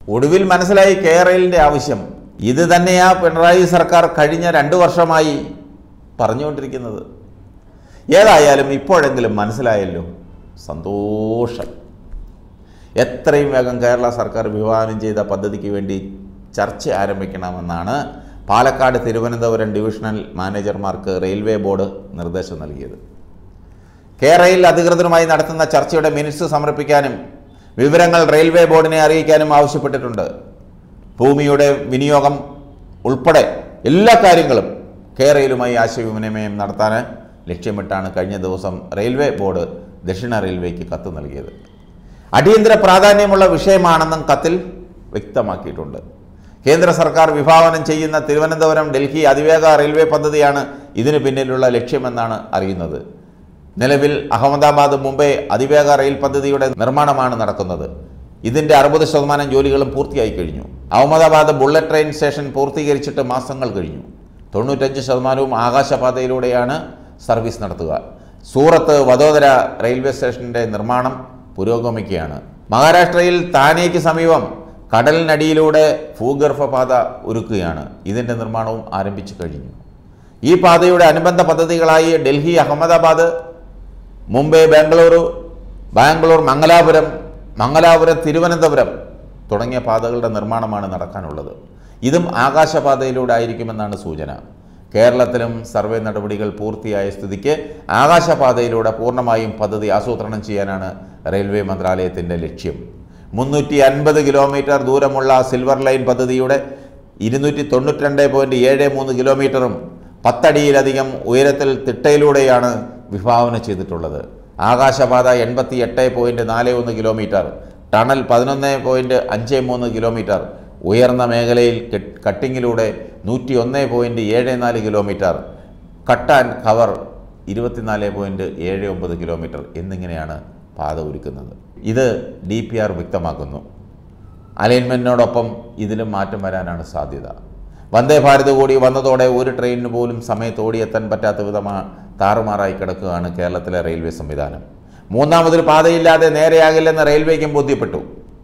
ഒടുവിൽ മനസ്സിലായി കേരളിൻ്റെ ആവശ്യം ഇത് തന്നെയാ പിണറായി സർക്കാർ കഴിഞ്ഞ രണ്ട് വർഷമായി പറഞ്ഞുകൊണ്ടിരിക്കുന്നത് ഏതായാലും ഇപ്പോഴെങ്കിലും മനസ്സിലായല്ലോ സന്തോഷം എത്രയും വേഗം കേരള സർക്കാർ വിഭാവനം ചെയ്ത പദ്ധതിക്ക് വേണ്ടി ചർച്ച ആരംഭിക്കണമെന്നാണ് പാലക്കാട് തിരുവനന്തപുരം ഡിവിഷണൽ മാനേജർമാർക്ക് റെയിൽവേ ബോർഡ് നിർദ്ദേശം നൽകിയത് കേരളയിൽ അധികൃതരുമായി നടത്തുന്ന ചർച്ചയുടെ മിനിറ്റ്സ് സമർപ്പിക്കാനും വിവരങ്ങൾ റെയിൽവേ ബോർഡിനെ അറിയിക്കാനും ആവശ്യപ്പെട്ടിട്ടുണ്ട് ഭൂമിയുടെ വിനിയോഗം ഉൾപ്പെടെ എല്ലാ കാര്യങ്ങളും കേരളയിലുമായി ആശയവിനിമയം നടത്താൻ ലക്ഷ്യമിട്ടാണ് കഴിഞ്ഞ ദിവസം റെയിൽവേ ബോർഡ് ദക്ഷിണ റെയിൽവേക്ക് കത്ത് നൽകിയത് അടിയന്തര പ്രാധാന്യമുള്ള വിഷയമാണെന്നും കത്തിൽ വ്യക്തമാക്കിയിട്ടുണ്ട് കേന്ദ്ര സർക്കാർ വിഭാവനം ചെയ്യുന്ന തിരുവനന്തപുരം ഡൽഹി അതിവേഗ റെയിൽവേ പദ്ധതിയാണ് ഇതിനു പിന്നിലുള്ള ലക്ഷ്യമെന്നാണ് അറിയുന്നത് നിലവിൽ അഹമ്മദാബാദ് മുംബൈ അതിവേഗ റെയിൽ പദ്ധതിയുടെ നിർമ്മാണമാണ് നടക്കുന്നത് ഇതിന്റെ അറുപത് ശതമാനം ജോലികളും പൂർത്തിയായി കഴിഞ്ഞു അഹമ്മദാബാദ് ബുള്ളറ്റ് ട്രെയിൻ സ്റ്റേഷൻ പൂർത്തീകരിച്ചിട്ട് മാസങ്ങൾ കഴിഞ്ഞു തൊണ്ണൂറ്റഞ്ച് ശതമാനവും ആകാശപാതയിലൂടെയാണ് സർവീസ് നടത്തുക സൂറത്ത് വഡോദര റെയിൽവേ സ്റ്റേഷന്റെ നിർമ്മാണം പുരോഗമിക്കുകയാണ് മഹാരാഷ്ട്രയിൽ താനേക്ക് സമീപം കടലിനടിയിലൂടെ ഭൂഗർഭപാത ഒരുക്കുകയാണ് ഇതിന്റെ നിർമ്മാണവും ആരംഭിച്ചു കഴിഞ്ഞു ഈ പാതയുടെ അനുബന്ധ പദ്ധതികളായി ഡൽഹി അഹമ്മദാബാദ് മുംബൈ ബാംഗ്ലൂരു ബാംഗ്ലൂർ മംഗലാപുരം മംഗലാപുരം തിരുവനന്തപുരം തുടങ്ങിയ പാതകളുടെ നിർമ്മാണമാണ് നടക്കാനുള്ളത് ഇതും ആകാശപാതയിലൂടെ ആയിരിക്കുമെന്നാണ് സൂചന കേരളത്തിലും സർവേ നടപടികൾ പൂർത്തിയായ സ്ഥിതിക്ക് ആകാശപാതയിലൂടെ പൂർണ്ണമായും പദ്ധതി ആസൂത്രണം ചെയ്യാനാണ് റെയിൽവേ മന്ത്രാലയത്തിൻ്റെ ലക്ഷ്യം മുന്നൂറ്റി അൻപത് കിലോമീറ്റർ ദൂരമുള്ള സിൽവർ ലൈൻ പദ്ധതിയുടെ ഇരുന്നൂറ്റി തൊണ്ണൂറ്റി രണ്ട് പോയിൻറ്റ് ഏഴ് മൂന്ന് കിലോമീറ്ററും പത്തടിയിലധികം ഉയരത്തിൽ തിട്ടയിലൂടെയാണ് വിഭാവന ചെയ്തിട്ടുള്ളത് ആകാശപാത എൺപത്തി എട്ട് പോയിൻറ്റ് നാല് ഒന്ന് കിലോമീറ്റർ ടണൽ പതിനൊന്ന് പോയിൻറ്റ് അഞ്ച് മൂന്ന് കിലോമീറ്റർ ഉയർന്ന മേഖലയിൽ കെട്ട് കട്ടിങ്ങിലൂടെ നൂറ്റി ഒന്ന് പോയിൻറ്റ് ഏഴ് നാല് കിലോമീറ്റർ കട്ട് ആൻഡ് കവർ ഇരുപത്തിനാല് പോയിൻറ്റ് ഏഴ് ഒമ്പത് കിലോമീറ്റർ എന്നിങ്ങനെയാണ് പാത ഒരുക്കുന്നത് ഇത് ഡി പി ആർ വ്യക്തമാക്കുന്നു അലൈൻമെൻറ്റിനോടൊപ്പം ഇതിലും മാറ്റം വരാനാണ് സാധ്യത വന്ദേ ഭാരത് കൂടി വന്നതോടെ ഒരു ട്രെയിനിന് പോലും സമയത്ത് ഓടിയെത്താൻ പറ്റാത്ത വിധമാ താറുമാറായി കിടക്കുകയാണ് കേരളത്തിലെ റെയിൽവേ സംവിധാനം മൂന്നാമതൊരു പാതയില്ലാതെ നേരെയാകില്ലെന്ന് റെയിൽവേക്കും ബോധ്യപ്പെട്ടു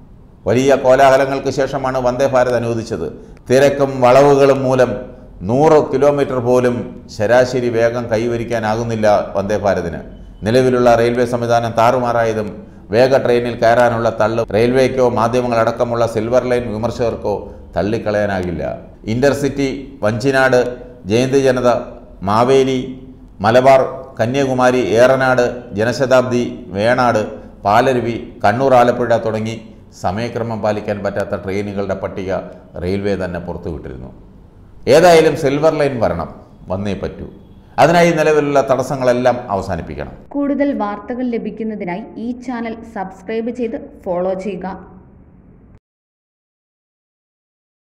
വലിയ കോലാഹലങ്ങൾക്ക് ശേഷമാണ് വന്ദേ ഭാരത് അനുവദിച്ചത് തിരക്കും വളവുകളും മൂലം നൂറ് കിലോമീറ്റർ പോലും ശരാശരി വേഗം കൈവരിക്കാനാകുന്നില്ല വന്ദേ ഭാരതിന് നിലവിലുള്ള റെയിൽവേ സംവിധാനം താറുമാറായതും വേഗ ട്രെയിനിൽ കയറാനുള്ള തള്ളു റെയിൽവേക്കോ മാധ്യമങ്ങളടക്കമുള്ള സിൽവർ ലൈൻ വിമർശകർക്കോ തള്ളിക്കളയാനാകില്ല ഇന്റർസിറ്റി വഞ്ചിനാട് ജയന്തി ജനത മാവേലി മലബാർ കന്യാകുമാരി ഏറനാട് ജനശതാബ്ദി വേണാട് പാലരുവി കണ്ണൂർ ആലപ്പുഴ തുടങ്ങി സമയക്രമം പാലിക്കാൻ പറ്റാത്ത ട്രെയിനുകളുടെ പട്ടിക റെയിൽവേ തന്നെ പുറത്തുവിട്ടിരുന്നു ഏതായാലും സിൽവർ ലൈൻ വരണം വന്നേ പറ്റൂ അതിനായി നിലവിലുള്ള തടസ്സങ്ങളെല്ലാം അവസാനിപ്പിക്കണം കൂടുതൽ വാർത്തകൾ ലഭിക്കുന്നതിനായി ഈ ചാനൽ സബ്സ്ക്രൈബ് ചെയ്ത് ഫോളോ ചെയ്യുക